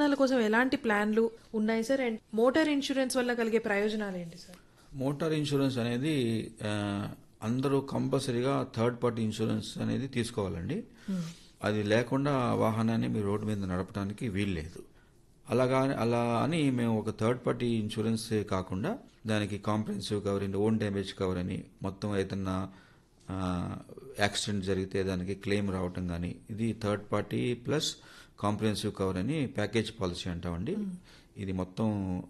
వాహనాల కోసం ఎలాంటి ప్లాన్లు ఉన్నాయి సార్ అండ్ మోటార్ ఇన్సూరెన్స్ వల్ల కలిగే ప్రయోజనాలు ఏంటి సార్ మోటార్ ఇన్సూరెన్స్ అనేది ఆ, అందరూ కంపల్సరీగా థర్డ్ పార్టీ ఇన్సూరెన్స్ అనేది తీసుకోవాలండి అది లేకుండా ఆ వాహనాన్ని మీరు రోడ్డు మీద నడపడానికి వీల్లేదు అలాగా అలా అని మేము ఒక థర్డ్ పార్టీ ఇన్సూరెన్స్ కాకుండా దానికి కాంప్రహెన్సివ్ కవర్ అండి ఓన్ డ్యామేజ్ కవర్ అని మొత్తం ఏదన్నా ఆ, యాక్సిడెంట్ జరిగితే దానికి క్లెయిమ్ రావటం కానీ ఇది third party plus comprehensive cover అని ప్యాకేజ్ పాలసీ అంటామండి ఇది మొత్తం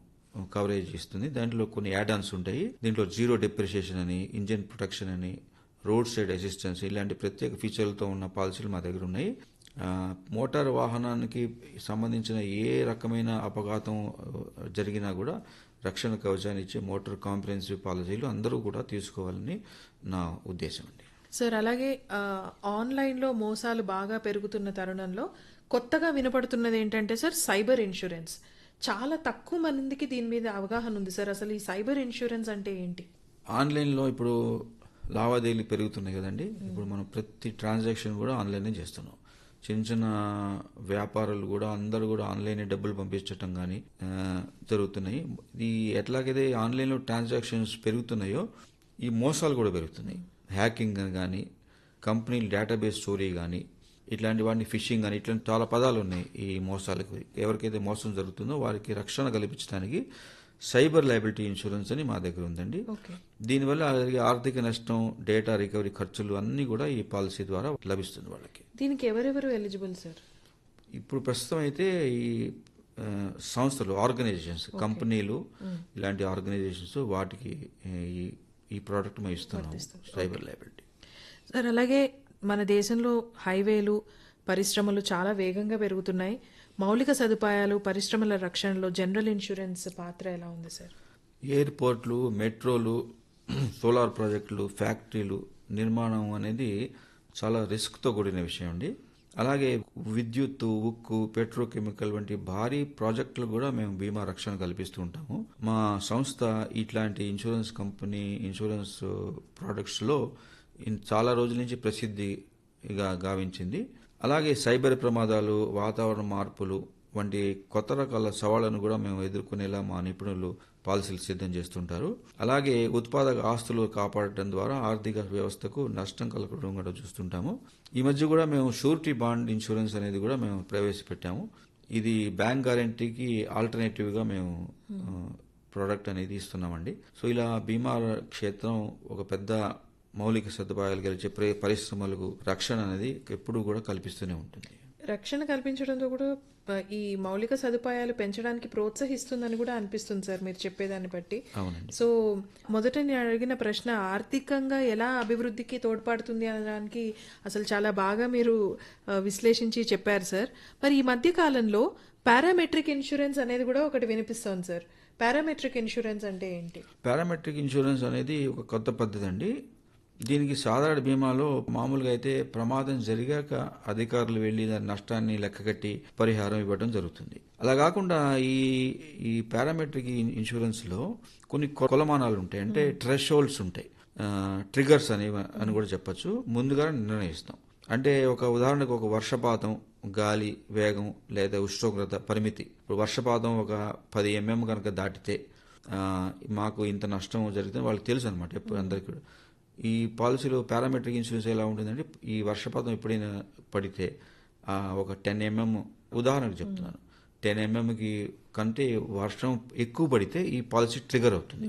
కవరేజ్ ఇస్తుంది దాంట్లో కొన్ని యాడాన్స్ ఉంటాయి దీంట్లో జీరో డెప్రిషియేషన్ అని ఇంజిన్ ప్రొటెక్షన్ అని రోడ్ సైడ్ అసిస్టెన్స్ ఇలాంటి ప్రత్యేక ఫీచర్లతో ఉన్న పాలసీలు మా దగ్గర ఉన్నాయి ఆ, మోటార్ వాహనానికి సంబంధించిన ఏ రకమైన అపఘాతం ఆ, జరిగినా కూడా రక్షణ కవచాన్ని ఇచ్చే మోటార్ కాంప్రహెన్సివ్ పాలసీలు అందరూ కూడా తీసుకోవాలని నా ఉద్దేశం అండి సార్ అలాగే ఆ, ఆన్లైన్లో మోసాలు బాగా పెరుగుతున్న తరుణంలో కొత్తగా వినపడుతున్నది ఏంటంటే సార్ సైబర్ ఇన్సూరెన్స్ చాలా తక్కువ మందికి దీని మీద అవగాహన ఉంది సార్ అసలు ఈ సైబర్ ఇన్సూరెన్స్ అంటే ఏంటి ఆన్లైన్లో ఇప్పుడు లావాదేవీలు పెరుగుతున్నాయి కదండి ఇప్పుడు మనం ప్రతి ట్రాన్సాక్షన్ కూడా ఆన్లైనే చేస్తున్నాం చిన్న చిన్న వ్యాపారులు కూడా అందరూ కూడా ఆన్లైన్ డబ్బులు పంపించటం కానీ జరుగుతున్నాయి ఈ ఎట్లాగైతే ఆన్లైన్లో ట్రాన్సాక్షన్స్ పెరుగుతున్నాయో ఈ మోసాలు కూడా పెరుగుతున్నాయి హ్యాకింగ్ కానీ కంపెనీ డేటాబేస్ చోరీ కానీ ఇట్లాంటి వాటిని ఫిషింగ్ అని ఇట్లాంటి చాలా పదాలు ఉన్నాయి ఈ మోసాలకు ఎవరికైతే మోసం జరుగుతుందో వారికి రక్షణ కల్పించడానికి సైబర్ లైబిలిటీ ఇన్సూరెన్స్ అని మా దగ్గర ఉందండి ఓకే దీనివల్ల జరిగే ఆర్థిక నష్టం డేటా రికవరీ ఖర్చులు అన్నీ కూడా ఈ పాలసీ ద్వారా లభిస్తుంది వాళ్ళకి దీనికి ఎవరెవరు ఎలిజిబుల్ సార్ ఇప్పుడు ప్రస్తుతం అయితే ఈ ఆ, సంస్థలు ఆర్గనైజేషన్స్ కంపెనీలు ఇలాంటి ఆర్గనైజేషన్స్ వాటికి ఏ, ఈ ఈ ప్రోడక్ట్ మేము ఇస్తున్నాము సైబర్ లైబిలిటీ సార్ అలాగే మన దేశంలో హైవేలు పరిశ్రమలు చాలా వేగంగా పెరుగుతున్నాయి మౌలిక సదుపాయాలు పరిశ్రమల రక్షణలో జనరల్ ఇన్సూరెన్స్ పాత్ర ఎలా ఉంది సార్ ఎయిర్పోర్ట్లు మెట్రోలు సోలార్ ప్రాజెక్టులు ఫ్యాక్టరీలు నిర్మాణం అనేది చాలా రిస్క్తో కూడిన విషయం అండి అలాగే విద్యుత్ ఉక్కు పెట్రోకెమికల్ వంటి భారీ ప్రాజెక్టులు కూడా మేము బీమా రక్షణ కల్పిస్తూ ఉంటాము మా సంస్థ ఇట్లాంటి ఇన్సూరెన్స్ కంపెనీ ఇన్సూరెన్స్ ప్రోడక్ట్స్లో ఇన్- చాలా రోజుల నుంచి ప్రసిద్ధిగా గావించింది అలాగే సైబర్ ప్రమాదాలు వాతావరణ మార్పులు వంటి కొత్త రకాల సవాళ్లను కూడా మేము ఎదుర్కొనేలా మా నిపుణులు పాలసీలు సిద్ధం చేస్తుంటారు అలాగే ఉత్పాదక ఆస్తులు కాపాడటం ద్వారా ఆర్థిక వ్యవస్థకు నష్టం కలగడం కూడా చూస్తుంటాము ఈ మధ్య కూడా మేము షూరిటీ బాండ్ ఇన్సూరెన్స్ అనేది కూడా మేము ప్రవేశపెట్టాము ఇది బ్యాంక్ గ్యారంటీకి ఆల్టర్నేటివ్గా మేము ప్రోడక్ట్ అనేది ఇస్తున్నామండి సో ఇలా బీమా క్షేత్రం ఒక పెద్ద మౌలిక సదుపాయాలు గెలిచే ప్ర- పరిశ్రమలకు రక్షణ అనేది ఎప్పుడూ కూడా కల్పిస్తూనే ఉంటుంది రక్షణ కల్పించడంతో కూడా ఆ, ఈ మౌలిక సదుపాయాలు పెంచడానికి ప్రోత్సహిస్తుందని కూడా అనిపిస్తుంది సార్ మీరు చెప్పేదాన్ని బట్టి అవునండి సో మొదట నేను అడిగిన ప్రశ్న ఆర్థికంగా ఎలా అభివృద్ధికి తోడ్పడుతుంది అనడానికి అసలు చాలా బాగా మీరు ఆ, విశ్లేషించి చెప్పారు సార్ మరి ఈ మధ్య కాలంలో పారామెట్రిక్ ఇన్సూరెన్స్ అనేది కూడా ఒకటి వినిపిస్తోంది సార్ పారామెట్రిక్ ఇన్సూరెన్స్ అంటే ఏంటి పారామెట్రిక్ ఇన్సూరెన్స్ అనేది ఒక కొత్త పద్ధతి అండి దీనికి సాధారణ బీమాలో మామూలుగా అయితే ప్రమాదం జరిగాక అధికారులు వెళ్లి దాని నష్టాన్ని లెక్కగట్టి పరిహారం ఇవ్వడం జరుగుతుంది అలా కాకుండా ఈ ఈ పారామెట్రిక్ ఇన్సూరెన్స్ లో కొన్ని కొ- కొలమానాలు ఉంటాయి అంటే ట్రెష్ హోల్డ్స్ ఉంటాయి ట్రిగర్స్ అని అని కూడా చెప్పొచ్చు ముందుగా నిర్ణయిస్తాం అంటే ఒక ఉదాహరణకు ఒక వర్షపాతం గాలి వేగం లేదా ఉష్ణోగ్రత పరిమితి ఇప్పుడు వర్షపాతం ఒక పది ఎంఎం కనుక దాటితే ఆ, మాకు ఇంత నష్టం జరిగితే వాళ్ళకి తెలుసు అనమాట ఎప్పుడు అందరికీ కూడా. ఈ పాలసీలో పారామెట్రిక్ ఇన్సూరెన్స్ ఎలా ఉంటుందంటే ఈ వర్షపాతం ఎప్పుడైనా పడితే ఆ, ఒక టెన్ ఎంఎం ఉదాహరణకు చెప్తున్నాను టెన్ ఎంఎంకి కంటే వర్షం ఎక్కువ పడితే ఈ పాలసీ ట్రిగర్ అవుతుంది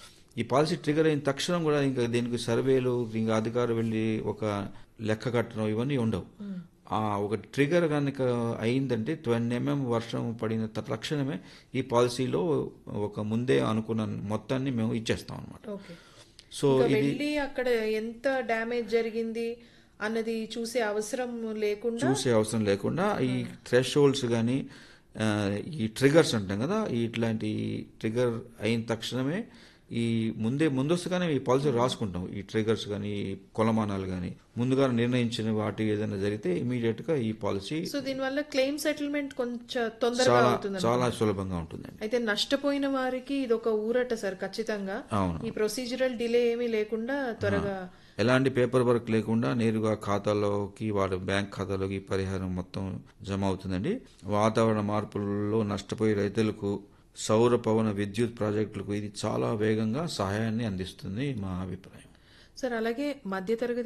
ఈ పాలసీ ట్రిగర్ అయిన తక్షణం కూడా ఇంకా దీనికి సర్వేలు ఇంకా అధికారులు వెళ్ళి ఒక లెక్క కట్టడం ఇవన్నీ ఉండవు ఆ ఒక ట్రిగర్ కనుక అయిందంటే ట్వెన్ ఎంఎం వర్షం పడిన తక్షణమే ఈ పాలసీలో ఒక ముందే అనుకున్న మొత్తాన్ని మేము ఇచ్చేస్తాం అనమాట ఓకే సో ఇంకా ఇది వెళ్ళి అక్కడ ఎంత డ్యామేజ్ జరిగింది అన్నది చూసే అవసరం లేకుండా చూసే అవసరం లేకుండా ఈ థ్రెష్ హోల్డ్స్ కానీ ఈ ట్రిగర్స్ అంటాం కదా ఈ ఇట్లాంటి ట్రిగర్ అయిన తక్షణమే ఈ ముందే ముందస్తుగానే ఈ పాలసీ రాసుకుంటాం ఈ ట్రిగర్స్ కానీ కొలమానాలు కానీ ముందుగా నిర్ణయించిన వాటి ఏదైనా జరిగితే ఇమీడియట్ గా ఈ పాలసీ సో దీనివల్ల క్లెయిమ్ సెటిల్మెంట్ కొంచెం తొందరగా చాలా అవుతుంది చాలా సులభంగా ఉంటుందండి అయితే నష్టపోయిన వారికి ఇది ఒక ఊరట సార్ ఖచ్చితంగా అవును ఈ ప్రొసీజరల్ డిలే ఏమీ లేకుండా త్వరగా ఎలాంటి పేపర్ వర్క్ లేకుండా నేరుగా ఖాతాలోకి వాళ్ళ బ్యాంక్ ఖాతాలోకి ఈ పరిహారం మొత్తం జమ అవుతుందండి వాతావరణ మార్పులలో నష్టపోయే రైతులకు సౌర పవన విద్యుత్ ప్రాజెక్టులకు ఇది చాలా వేగంగా సహాయాన్ని అందిస్తుంది మా అభిప్రాయం సార్ అలాగే మధ్యతరగతి